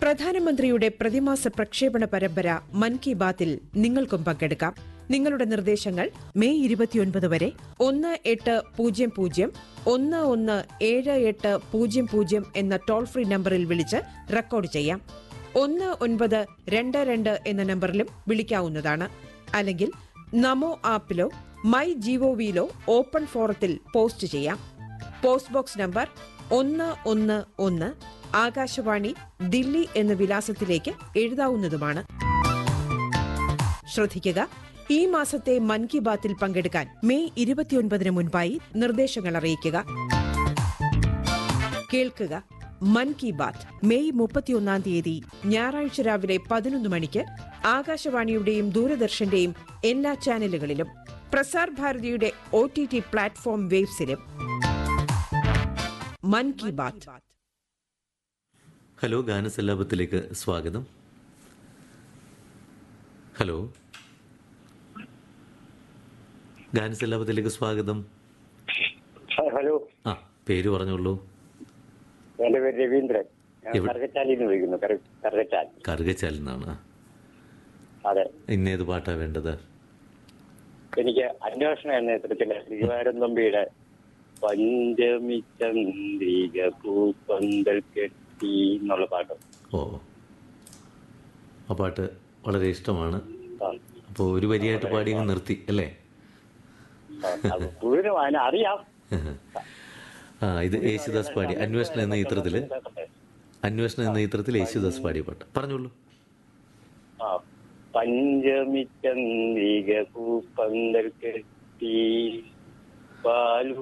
പ്രധാനമന്ത്രിയുടെ പ്രതിമാസ പ്രക്ഷേപണ പരമ്പര മൻ കി ബാത്തിൽ നിങ്ങൾക്കും പങ്കെടുക്കാം നിങ്ങളുടെ നിർദ്ദേശങ്ങൾ മെയ് ഇരുപത്തിയൊൻപത് വരെ ഒന്ന് എട്ട് പൂജ്യം പൂജ്യം ഒന്ന് ഒന്ന് ഏഴ് എട്ട് പൂജ്യം പൂജ്യം എന്ന ടോൾ ഫ്രീ നമ്പറിൽ വിളിച്ച് റെക്കോർഡ് ചെയ്യാം ഒന്ന് ഒൻപത് രണ്ട് രണ്ട് എന്ന നമ്പറിലും വിളിക്കാവുന്നതാണ് അല്ലെങ്കിൽ നമോ ആപ്പിലോ മൈ ജിഒവിയിലോ ഓപ്പൺ ഫോറത്തിൽ പോസ്റ്റ് ചെയ്യാം പോസ്റ്റ് ബോക്സ് നമ്പർ ഒന്ന് ഒന്ന് ഒന്ന് ആകാശവാണി ദില്ലി എന്ന വിലാസത്തിലേക്ക് എഴുതാവുന്നതുമാണ് ശ്രദ്ധിക്കുക ഈ മാസത്തെ മൻ കി ബാത്തിൽ പങ്കെടുക്കാൻ മെയ് ഇരുപത്തിയൊൻപതിന് മുൻപായി നിർദ്ദേശങ്ങൾ അറിയിക്കുക കേൾക്കുക മൻ കി ബാത്ത് മെയ് മുപ്പത്തിയൊന്നാം തീയതി ഞായറാഴ്ച രാവിലെ പതിനൊന്ന് മണിക്ക് ആകാശവാണിയുടെയും ദൂരദർശന്റെയും എല്ലാ ചാനലുകളിലും പ്രസാർ ഭാരതിയുടെ ഒ ടി ടി പ്ലാറ്റ്ഫോം വേബ്സിലും മൻ കി ബാത്ത് ഹലോ ഗാനസല്ലാപത്തിലേക്ക് സ്വാഗതം ഹലോ ഗാനസല്ലാപത്തിലേക്ക് സ്വാഗതം ആ, ഹലോ ആ പേര് പറഞ്ഞോളൂ എന്റെ പേര് രവീന്ദ്രൻ ഞാൻ എവിടെ? കറുകച്ചാലിൽ നിന്ന് വിളിക്കുന്നു കറു- കറുകച്ചാൽ കറുകച്ചാലിൽ നിന്നാണ് അതെ ഇന്നേത് പാട്ടാ വേണ്ടത് എനിക്ക് അന്വേഷണ എന്ന ചിത്രത്തിലെ ശ്രീവാരം തമ്പിയുടെ പഞ്ചമി ചന്ദ്രിക പൂപ്പന്തൽ കെട്ടി എന്നുള്ള പാട്ട് ഓ ആ പാട്ട് വളരെ ഇഷ്ടമാണ് ആ, അപ്പോൾ ഒരു വരിയായിട്ട് പാടി അങ്ങ് നിർത്തി അല്ലേ ആ, അത് മുഴുവനും അതിനെ അറിയാം ആ ഇത് യേശുദാസ് പാടി അന്വേഷണം എന്ന ചിത്രത്തിൽ അന്വേഷണം എന്ന ചിത്രത്തിൽ യേശുദാസ് പാടിയ പാട്ട് പറഞ്ഞോളൂ ആ പഞ്ചമി ചന്ദ്രിക പൂപ്പന്തൽ കെട്ടി പാലു